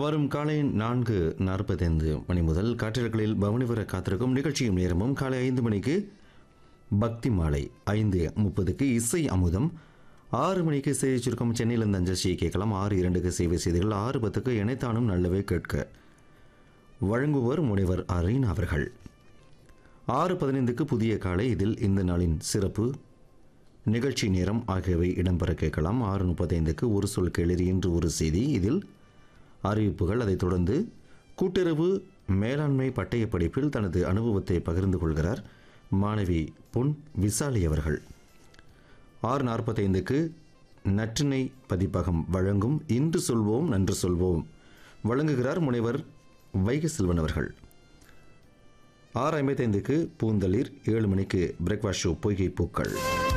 வரும் காலை நான்கு நாற்பத்தைந்து மணி முதல் காற்றிற்களில் பவனி வர காத்திருக்கும் நிகழ்ச்சியும் நேரமும் காலை ஐந்து மணிக்கு பக்தி மாலை ஐந்து முப்பதுக்கு இசை அமுதம் ஆறு மணிக்கு செய்தி சுருக்கம் சென்னையிலிருந்து அஞ்சல் கேட்கலாம் ஆறு இரண்டுக்கு சேவை செய்திகள் ஆறு பத்துக்கு இணைத்தானும் நல்லவே கேட்க வழங்குவர் முனைவர் அரீன் அவர்கள் ஆறு பதினைந்துக்கு புதிய காலை இதில் இந்த நாளின் சிறப்பு நிகழ்ச்சி நேரம் ஆகியவை இடம்பெற கேட்கலாம் ஆறு முப்பத்தைந்துக்கு ஒரு சொல் கேளிர் இன்று ஒரு செய்தி இதில் அறிவிப்புகள் அதைத் தொடர்ந்து கூட்டுறவு மேலாண்மை பட்டய படிப்பில் தனது அனுபவத்தை பகிர்ந்து கொள்கிறார் மாணவி பொன் விசாலி அவர்கள் ஆறு நாற்பத்தைந்துக்கு நற்றினை பதிப்பகம் வழங்கும் இன்று சொல்வோம் நன்று சொல்வோம் வழங்குகிறார் முனைவர் வைகை செல்வன் அவர்கள் ஆறு ஐம்பத்தைந்துக்கு பூந்தளிர் ஏழு மணிக்கு பிரேக்ஃபாஸ்ட் ஷோ பொய்கை பூக்கள்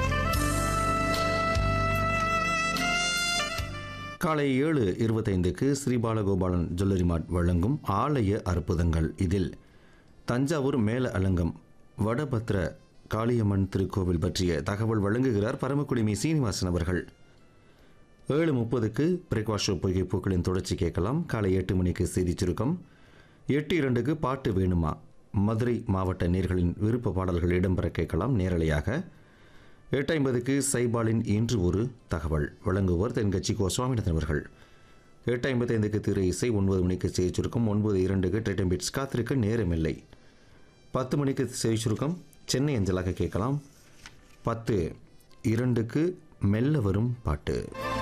காலை ஏழு இருபத்தைந்துக்கு ஸ்ரீபாலகோபாலன் ஜுவல்லரி மார்ட் வழங்கும் ஆலய அற்புதங்கள் இதில் தஞ்சாவூர் மேல அலங்கம் வடபத்ர காளியம்மன் திருக்கோவில் பற்றிய தகவல் வழங்குகிறார் பரமக்குடிமி சீனிவாசன் அவர்கள் ஏழு முப்பதுக்கு பிரேக்வாஸ்ட் ஷோ பொய்கை பூக்களின் தொடர்ச்சி கேட்கலாம் காலை எட்டு மணிக்கு செய்திச் சுருக்கம் எட்டு இரண்டுக்கு பாட்டு வேணுமா மதுரை மாவட்ட நேர்களின் விருப்ப பாடல்கள் இடம்பெற கேட்கலாம் நேரலையாக எட்டு ஐம்பதுக்கு சைபாலின் இன்று ஒரு தகவல் வழங்குவோர் தென்கட்சி கோ சுவாமிநாதன் அவர்கள் எட்டு ஐம்பத்தைந்துக்கு திரு இசை ஒன்பது மணிக்கு செய்தி சுருக்கம் ஒன்பது இரண்டுக்கு ட்ரெட்டம் பிட்ஸ் காத்திருக்க நேரமில்லை பத்து மணிக்கு செய்தி சுருக்கம் சென்னை அஞ்சலாக கேட்கலாம் பத்து இரண்டுக்கு மெல்ல வரும் பாட்டு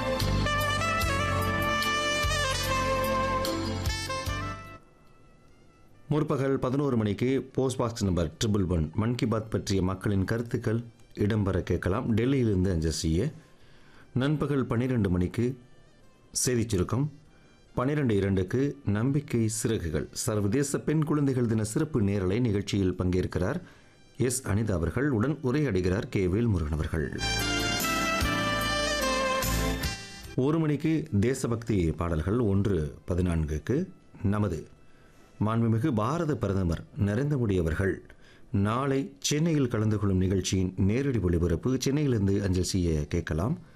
முற்பகல் பதினோரு மணிக்கு post box number triple one Mann Ki Baat பற்றிய மக்களின் கருத்துக்கள் இடம்பெற கேட்கலாம் டெல்லியிலிருந்து அஞ்சல் செய்ய நண்பகல் பன்னிரெண்டு மணிக்கு செய்திச் சுருக்கம் பன்னிரெண்டு இரண்டுக்கு நம்பிக்கை சிறகுகள் சர்வதேச பெண் குழந்தைகள் தின சிறப்பு நேரலை நிகழ்ச்சியில் பங்கேற்கிறார் எஸ் அனிதா அவர்கள் உடன் உரையாடுகிறார் கே வேல்முருகன் அவர்கள் ஒரு மணிக்கு தேசபக்தி பாடல்கள் ஒன்று பதினான்குக்கு நமது மாண்புமிகு பாரத பிரதமர் நரேந்திர மோடி அவர்கள் நாளை சென்னையில் கலந்து கொள்ளும் நிகழ்ச்சியின் நேரடி ஒளிபரப்பு சென்னையிலிருந்து அஞ்சல் செய்ய கேட்கலாம்